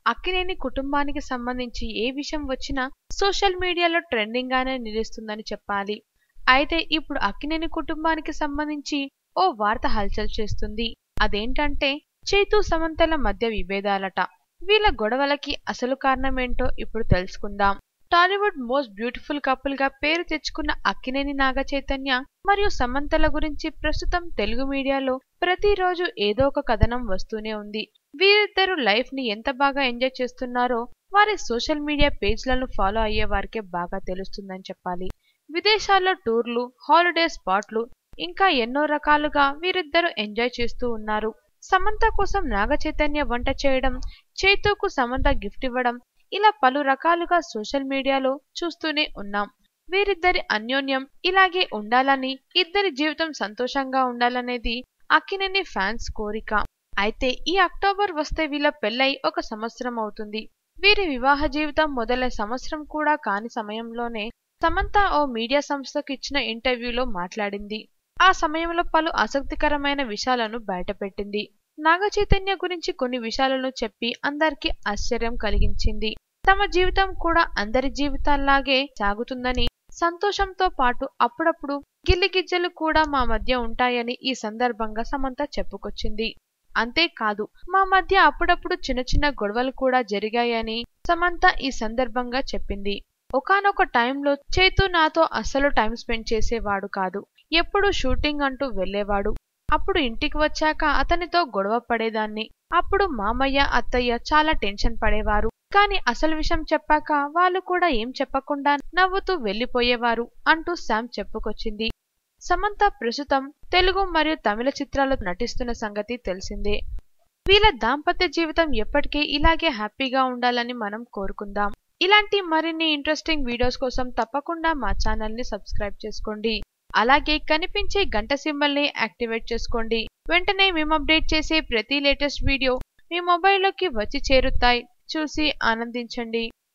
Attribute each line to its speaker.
Speaker 1: అక్కినేని కుటుంబానికి సంబంధించి ఏ విషయం వచ్చినా సోషల్ మీడియాలో ట్రెండింగ్ గానే నిలుస్తుందని చెప్పాలి అయితే ఇప్పుడు అక్కినేని కుటుంబానికి సంబంధించి ఓ వార్త హల్చల్ చేస్తుంది అదేంటంటే చైతు సమంతల మధ్య విభేదాలట వీళ్ళ గొడవలకి అసలు కారణమేంటో ఇప్పుడు తెలుసుకుందాం టాలీవుడ్ మోస్ట్ బ్యూటిఫుల్ కపుల్ గా పేరు తెచ్చుకున్న అక్కినేని నాగ చైతన్య మరియు సమంతల గురించి ప్రస్తుతం తెలుగు మీడియాలో ప్రతిరోజు ఏదో ఒక కథనం వస్తూనే ఉంది వీరిద్దరు లైఫ్ ని ఎంత బాగా ఎంజాయ్ చేస్తున్నారో వారి సోషల్ మీడియా పేజ్లను ఫాలో అయ్యే వారికే బాగా తెలుస్తుందని చెప్పాలి విదేశాల్లో టూర్లు హాలిడే స్పాట్లు ఇంకా ఎన్నో రకాలుగా వీరిద్దరు ఎంజాయ్ చేస్తూ ఉన్నారు సమంత కోసం నాగ చైతన్య వంట చేయడం చైతుకు సమంత గిఫ్ట్ ఇవ్వడం ఇలా పలు రకాలుగా సోషల్ మీడియాలో చూస్తూనే ఉన్నాం వీరిద్దరి అన్యోన్యం ఇలాగే ఉండాలని ఇద్దరి జీవితం సంతోషంగా ఉండాలనేది అక్కినేని ఫ్యాన్స్ కోరిక అయితే ఈ అక్టోబర్ వస్తే వీళ్ళ పెళ్ళై ఒక సంవత్సరం అవుతుంది వీరి వివాహ జీవితం మొదలై సంవత్సరం కూడా కాని సమయంలోనే సమంత ఓ మీడియా సంస్థకు ఇచ్చిన ఇంటర్వ్యూలో మాట్లాడింది ఆ సమయంలో పలు ఆసక్తికరమైన విషయాలను బయటపెట్టింది నాగ చైతన్య గురించి కొన్ని విషయాలను చెప్పి అందరికీ ఆశ్చర్యం కలిగించింది తమ జీవితం కూడా అందరి జీవితాల్లాగే సాగుతుందని సంతోషంతో పాటు అప్పుడప్పుడు గిల్లిగిజ్జలు కూడా మా మధ్య ఉంటాయని ఈ సందర్భంగా సమంత చెప్పుకొచ్చింది అంతేకాదు మా మధ్య అప్పుడప్పుడు చిన్న చిన్న గొడవలు కూడా జరిగాయని సమంత ఈ సందర్భంగా చెప్పింది ఒకానొక టైంలో చేతు నాతో అస్సలు టైం స్పెండ్ చేసేవాడు కాదు ఎప్పుడు షూటింగ్ అంటూ వెళ్లేవాడు అప్పుడు ఇంటికి వచ్చాక అతనితో గొడవ పడేదాన్ని అప్పుడు మామయ్య అత్తయ్య చాలా టెన్షన్ పడేవారు కానీ అసలు విషయం చెప్పాక వాళ్ళు కూడా ఏం చెప్పకుండా నవ్వుతూ వెళ్లిపోయేవారు అంటూ శామ్ చెప్పుకొచ్చింది సమంత ప్రస్తుతం తెలుగు మరియు తమిళ చిత్రాల్లో నటిస్తున్న సంగతి తెలిసిందే వీళ్ళ దాంపత్య జీవితం ఎప్పటికీ ఇలాగే హ్యాపీగా ఉండాలని మనం కోరుకుందాం ఇలాంటి మరిన్ని ఇంట్రెస్టింగ్ వీడియోస్ కోసం తప్పకుండా మా ఛానల్ ని సబ్స్క్రైబ్ చేసుకోండి అలాగే కనిపించే గంట సింబల్ ని యాక్టివేట్ చేసుకోండి వెంటనే మేము అప్డేట్ చేసే ప్రతి లేటెస్ట్ వీడియో మీ మొబైల్లోకి వచ్చి చేరుతాయి చూసి ఆనందించండి